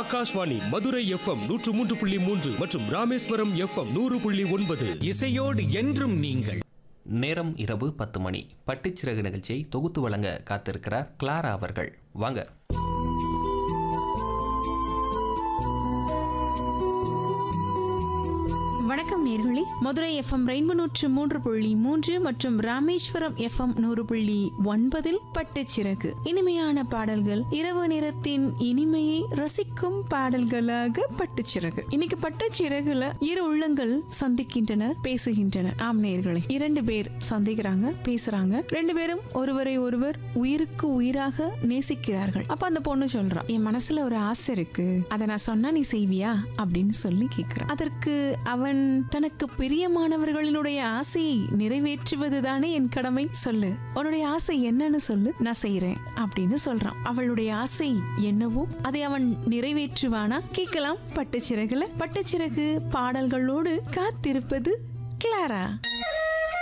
Akashvani Madurai FM நூற்று மூன்று புள்ளி மூன்று மற்றும் ராமேஸ்வரம் எஃப்எம் நூறு புள்ளி ஒன்பது இசையோடு என்றும் நீங்கள் நேரம் இரவு பத்து மணி பட்டுச்சிறகு நிகழ்ச்சியை தொகுத்து வழங்க காத்திருக்கிறார் கிளாரா அவர்கள் வாங்க வணக்கம் நேர்களே மதுரை எஃப்எம் ரெயின்போ நூற்று மூன்று புள்ளி மூன்று மற்றும் ராமேஸ்வரம் எஃப்எம் நூறு புள்ளி ஒன்பதில் பட்டுச்சிறகு இனிமையான பாடல்கள் இரவு நேரத்தின் இனிமையை ரசிக்கும் பாடல்களாக பட்டுச்சிறகு இன்னைக்கு பட்டுச்சிறகுல இரு உள்ளங்கள் சந்திக்கின்றன பேசுகின்றன ஆம் நேர்களே இரண்டு பேர் சந்திக்கிறாங்க பேசுறாங்க ரெண்டு பேரும் ஒருவரை ஒருவர் உயிருக்கு உயிராக நேசிக்கிறார்கள் அப்ப அந்த பொண்ணு சொல்றா என் மனசுல ஒரு ஆசை இருக்கு அதை நான் சொன்னா நீ செய்வியா அப்படின்னு சொல்லி கேட்கிறான் அதற்கு அவன் தனக்கு பிரியமானவர்களினுடைய ஆசையை நிறைவேற்றுவதுதானே என் கடமை சொல்லு உன்னுடைய ஆசை என்னன்னு சொல்லு நான் செய்யறேன் அப்படின்னு சொல்றான் அவளுடைய ஆசை என்னவோ அதை அவன் நிறைவேற்றுவானா கேட்கலாம் பட்டுச்சிறகுல பட்டுச்சிறகு பாடல்களோடு காத்திருப்பது கிளாரா